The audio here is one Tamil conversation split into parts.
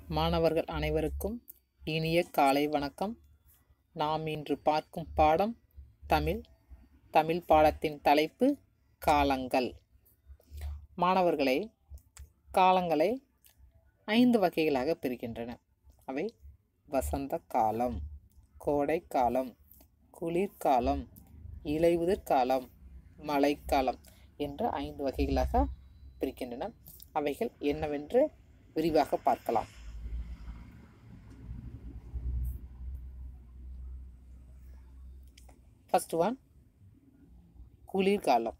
மாணவர்கள் அனைவருக்கும் இனிய காலை வணக்கம் நாம் இன்று பார்க்கும் பாடம் தமிழ் தமிழ் பாடத்தின் தலைப்பு காலங்கள் மாணவர்களே காலங்களை ஐந்து வகைகளாக பிரிக்கின்றன அவை வசந்த காலம் கோடை காலம் குளிர்காலம் இலையுதிர் காலம் மழைக்காலம் என்ற ஐந்து வகைகளாக பிரிக்கின்றன அவைகள் என்னவென்று விரிவாக பார்க்கலாம் ஃபர்ஸ்ட் ஒன் குளிர்காலம்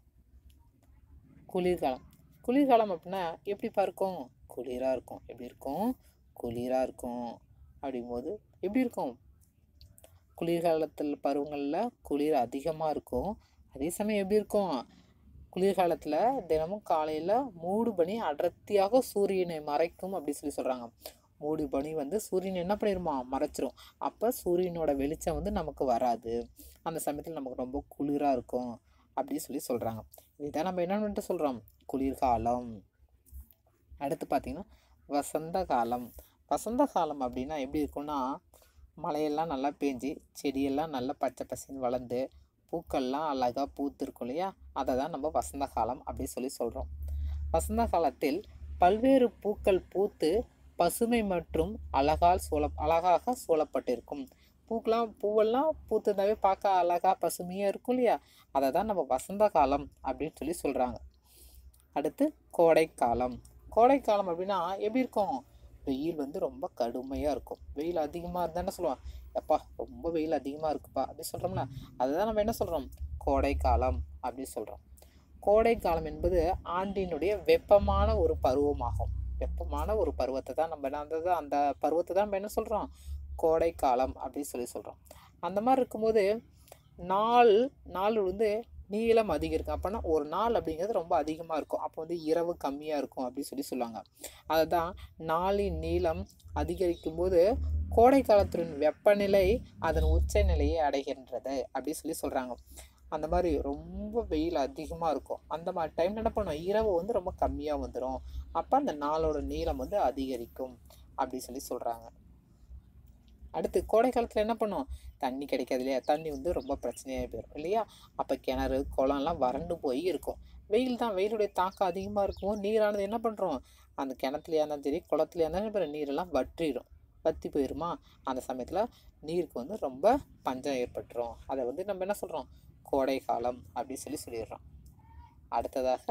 குளிர்காலம் குளிர்காலம் அப்படின்னா எப்படிப்பா இருக்கும் குளிராக இருக்கும் எப்படி இருக்கும் குளிராக இருக்கும் அப்படிங்கும்போது எப்படி இருக்கும் குளிர்காலத்தில் பருவங்களில் குளிர் அதிகமாக இருக்கும் அதே சமயம் எப்படி இருக்கும் குளிர்காலத்தில் தினமும் காலையில் மூடு பனி அடர்த்தியாக சூரியனை மறைக்கும் அப்படி சொல்லி சொல்கிறாங்க மூடு பனி வந்து சூரியன் என்ன பண்ணிடுமா மறைச்சிரும் அப்போ சூரியனோட வெளிச்சம் வந்து நமக்கு வராது அந்த சமயத்தில் நமக்கு ரொம்ப குளிராக இருக்கும் அப்படி சொல்லி சொல்கிறாங்க இதுதான் நம்ம என்னன்னு சொல்கிறோம் குளிர்காலம் அடுத்து பார்த்திங்கன்னா வசந்த காலம் வசந்த காலம் அப்படின்னா எப்படி இருக்கும்னா மழையெல்லாம் நல்லா பேஞ்சு செடியெல்லாம் நல்லா பச்சை பசின்னு வளர்ந்து பூக்கள்லாம் அழகாக பூத்திருக்கும் இல்லையா அதை தான் நம்ம வசந்த காலம் அப்படி சொல்லி சொல்கிறோம் வசந்த காலத்தில் பல்வேறு பூக்கள் பூத்து பசுமை மற்றும் அழகால் சூழ அழகாக சூழப்பட்டிருக்கும் பூக்கெலாம் பூவெல்லாம் பூத்துருந்தாவே பார்க்க அழகாக பசுமையாக இருக்கும் இல்லையா அதை தான் நம்ம வசந்த காலம் அப்படின்னு சொல்லி சொல்கிறாங்க அடுத்து கோடைக்காலம் கோடைக்காலம் அப்படின்னா எப்படி இருக்கும் வெயில் வந்து ரொம்ப கடுமையாக இருக்கும் வெயில் அதிகமாக இருந்தால் என்ன சொல்லுவோம் எப்பா ரொம்ப வெயில் அதிகமாக இருக்குப்பா அப்படின்னு சொல்கிறோம்ல அதுதான் நம்ம என்ன சொல்கிறோம் கோடைக்காலம் அப்படின்னு சொல்கிறோம் கோடைக்காலம் என்பது ஆண்டினுடைய வெப்பமான ஒரு பருவமாகும் வெப்பமான ஒரு பருவத்தை தான் நம்ம என்ன அந்த அந்த பருவத்தை தான் நம்ம என்ன சொல்கிறோம் கோடைக்காலம் அப்படின்னு சொல்லி சொல்கிறோம் அந்த மாதிரி இருக்கும்போது நாள் நாள் வந்து நீளம் அதிகரிக்கும் அப்போனா ஒரு நாள் அப்படிங்கிறது ரொம்ப அதிகமாக இருக்கும் அப்போ வந்து இரவு கம்மியாக இருக்கும் அப்படின்னு சொல்லி சொல்லுவாங்க அதை தான் நாளின் நீளம் அதிகரிக்கும் போது கோடை காலத்தின் வெப்பநிலை அதன் உச்ச நிலையை அடைகின்றது அப்படி சொல்லி சொல்கிறாங்க அந்த மாதிரி ரொம்ப வெயில் அதிகமாக இருக்கும் அந்த மாதிரி டைமில் என்ன பண்ணுவோம் இரவு வந்து ரொம்ப கம்மியாக வந்துடும் அப்போ அந்த நாளோட நீளம் வந்து அதிகரிக்கும் அப்படி சொல்லி சொல்கிறாங்க அடுத்து கோடை காலத்தில் என்ன பண்ணும் தண்ணி கிடைக்காது இல்லையா தண்ணி வந்து ரொம்ப பிரச்சனையாக போயிடும் இல்லையா அப்போ கிணறு குளம்லாம் வறண்டு போய் இருக்கும் வெயில் தான் வெயிலுடைய தாக்கம் அதிகமாக இருக்கும் நீரானது என்ன பண்ணுறோம் அந்த கிணத்துலையா இருந்தாலும் சரி குளத்துலையா இருந்தாலும் நீரெல்லாம் வற்றிடும் வற்றி போயிடுமா அந்த சமயத்தில் நீருக்கு வந்து ரொம்ப பஞ்சம் ஏற்பட்டுரும் அதை வந்து நம்ம என்ன சொல்கிறோம் கோடை காலம் அப்படின்னு சொல்லி சொல்லிடுறோம் அடுத்ததாக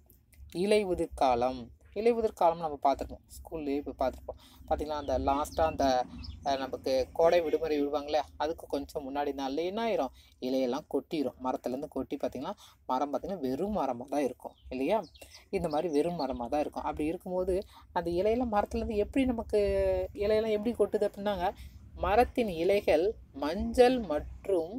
இலை உதிர் காலம் இலை உதிர் காலம் நம்ம பார்த்துருப்போம் ஸ்கூல்லேயே இப்போ பார்த்துருப்போம் பார்த்திங்கன்னா அந்த லாஸ்ட்டாக அந்த நமக்கு கோடை விடுமுறை விடுவாங்களே அதுக்கு கொஞ்சம் முன்னாடி நாளில் என்ன ஆயிரும் இலையெல்லாம் கொட்டிடும் மரத்துலேருந்து கொட்டி பார்த்திங்கன்னா மரம் பார்த்திங்கன்னா வெறும் மரமாக தான் இருக்கும் இல்லையா இந்த மாதிரி வெறும் மரமாக தான் இருக்கும் அப்படி இருக்கும்போது அந்த இலையெல்லாம் மரத்துலேருந்து எப்படி நமக்கு இலையெல்லாம் எப்படி கொட்டுது அப்படின்னாங்க மரத்தின் இலைகள் மஞ்சள் மற்றும்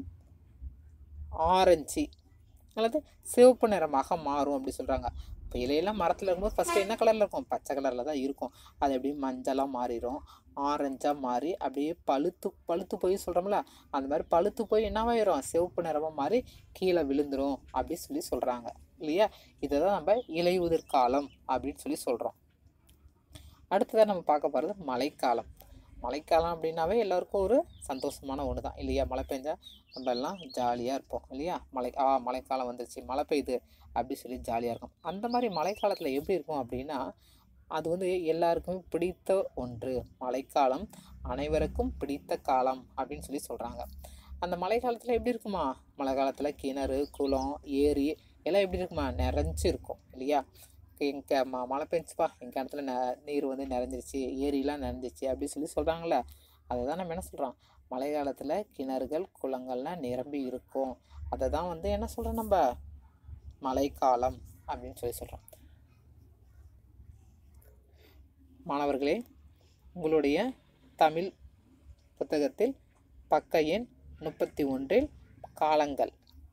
ஆரஞ்சு அல்லது சிவப்பு நிறமாக மாறும் அப்படி சொல்கிறாங்க இப்போ இலையெல்லாம் மரத்தில் இருக்கும்போது ஃபஸ்ட்டு என்ன கலரில் இருக்கும் பச்சை கலரில் தான் இருக்கும் அது அப்படியே மஞ்சளாக மாறிடும் ஆரஞ்சாக மாறி அப்படியே பழுத்து பழுத்து போய் சொல்கிறோம்ல அந்த மாதிரி பழுத்து போய் என்னவாயிரும் சிவப்பு நிறமாக மாறி கீழே விழுந்துடும் அப்படி சொல்லி சொல்கிறாங்க இல்லையா இதை தான் நம்ம இலையுதிர் காலம் அப்படின்னு சொல்லி சொல்கிறோம் அடுத்ததாக நம்ம பார்க்க போகிறது மழைக்காலம் மழைக்காலம் அப்படின்னாவே எல்லாருக்கும் ஒரு சந்தோஷமான ஒன்று தான் இல்லையா மழை பெஞ்சா நம்ம எல்லாம் ஜாலியாக இருப்போம் இல்லையா மழை ஆ மழைக்காலம் வந்துருச்சு மழை பெய்யுது அப்படி சொல்லி ஜாலியாக இருக்கும் அந்த மாதிரி மழைக்காலத்தில் எப்படி இருக்கும் அப்படின்னா அது வந்து எல்லாருக்குமே பிடித்த ஒன்று மழைக்காலம் அனைவருக்கும் பிடித்த காலம் அப்படின்னு சொல்லி சொல்கிறாங்க அந்த மழை காலத்தில் எப்படி இருக்குமா மழை காலத்தில் கிணறு குளம் ஏரி எல்லாம் எப்படி இருக்குமா நிறைஞ்சு இருக்கும் இல்லையா எங்கே ம மழை பெஞ்சுப்பா எங்கள் கிணத்துல ந நீர் வந்து நிறைஞ்சிருச்சு ஏரிலாம் நிறைஞ்சிச்சு அப்படின்னு சொல்லி சொல்கிறாங்கள அதை தான் நம்ம என்ன சொல்கிறோம் மழை காலத்தில் கிணறுகள் குளங்கள்லாம் நிரம்பி இருக்கும் அதை தான் வந்து என்ன சொல்கிறோம் நம்ம மழைக்காலம் அப்படின்னு சொல்லி சொல்கிறோம் மாணவர்களே உங்களுடைய தமிழ் புத்தகத்தில் பக்க எண் முப்பத்தி ஒன்றில் காலங்கள்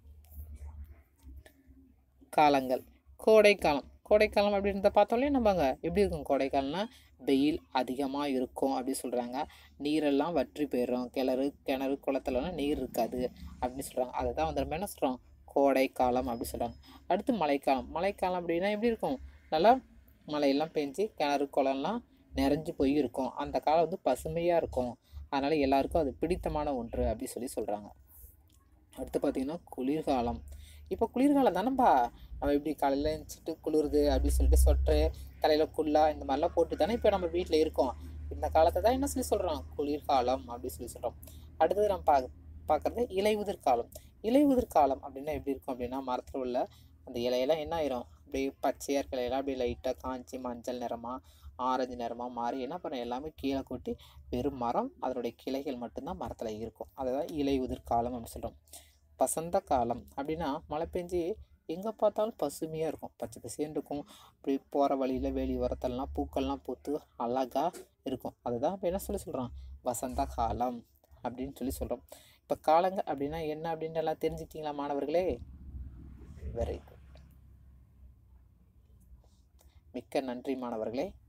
காலங்கள் கோடைக்காலம் கோடைக்காலம் அப்படின்றத பார்த்தோம்லே நம்மங்க எப்படி இருக்கும் கோடைக்காலம்னா வெயில் அதிகமாக இருக்கும் அப்படி சொல்கிறாங்க நீரெல்லாம் வற்றி போயிடும் கிணறு கிணறு குளத்துலலாம் நீர் இருக்காது அப்படின்னு சொல்கிறாங்க அதை தான் வந்து நம்ம என்ன சொல்கிறோம் கோடைக்காலம் அப்படி சொல்கிறாங்க அடுத்து மழைக்காலம் மழைக்காலம் அப்படின்னா எப்படி இருக்கும் நல்லா மழையெல்லாம் பெஞ்சு கிணறு குளம்லாம் நிறைஞ்சு போய் இருக்கும் அந்த காலம் வந்து பசுமையாக இருக்கும் அதனால் எல்லாருக்கும் அது பிடித்தமான ஒன்று அப்படி சொல்லி சொல்கிறாங்க அடுத்து பார்த்திங்கன்னா குளிர்காலம் இப்போ குளிர்காலம் தானேப்பா நம்ம இப்படி காலையில் எழுந்திரிச்சிட்டு குளிருது அப்படின்னு சொல்லிட்டு சொட்ரு தலையில் குல்லா இந்த மாதிரிலாம் போட்டு தானே இப்போ நம்ம வீட்டில் இருக்கோம் இந்த காலத்தை தான் என்ன சொல்லி சொல்கிறோம் குளிர்காலம் அப்படின்னு சொல்லி சொல்கிறோம் அடுத்தது நம்ம பா பார்க்குறது இலையுதிர் காலம் இலையுதிர் காலம் அப்படின்னா எப்படி இருக்கும் அப்படின்னா மரத்தில் உள்ள அந்த இலையெல்லாம் என்ன ஆயிரும் அப்படியே பச்சையாக இருக்கிற இலையெல்லாம் அப்படியே லைட்டாக காஞ்சி மஞ்சள் நிறமாக ஆரஞ்சு நிறமாக மாறி என்ன பண்ண எல்லாமே கீழே கொட்டி வெறும் மரம் அதனுடைய கிளைகள் மட்டும்தான் மரத்தில் இருக்கும் அதை தான் இலையுதிர் காலம் அப்படின்னு சொல்கிறோம் வசந்த காலம் அப்படின்னா மழை பெஞ்சு எங்கே பார்த்தாலும் பசுமையாக இருக்கும் பச்சை பசேன்னு இருக்கும் அப்படி போகிற வழியில் வேலி உரத்தெல்லாம் பூக்கள்லாம் பூத்து அழகாக இருக்கும் அதுதான் இப்போ என்ன சொல்லி சொல்கிறோம் வசந்த காலம் அப்படின்னு சொல்லி சொல்கிறோம் இப்போ காலங்க அப்படின்னா என்ன அப்படின்னு எல்லாம் தெரிஞ்சுக்கிட்டீங்களா மாணவர்களே வெரி குட் மிக்க நன்றி மாணவர்களே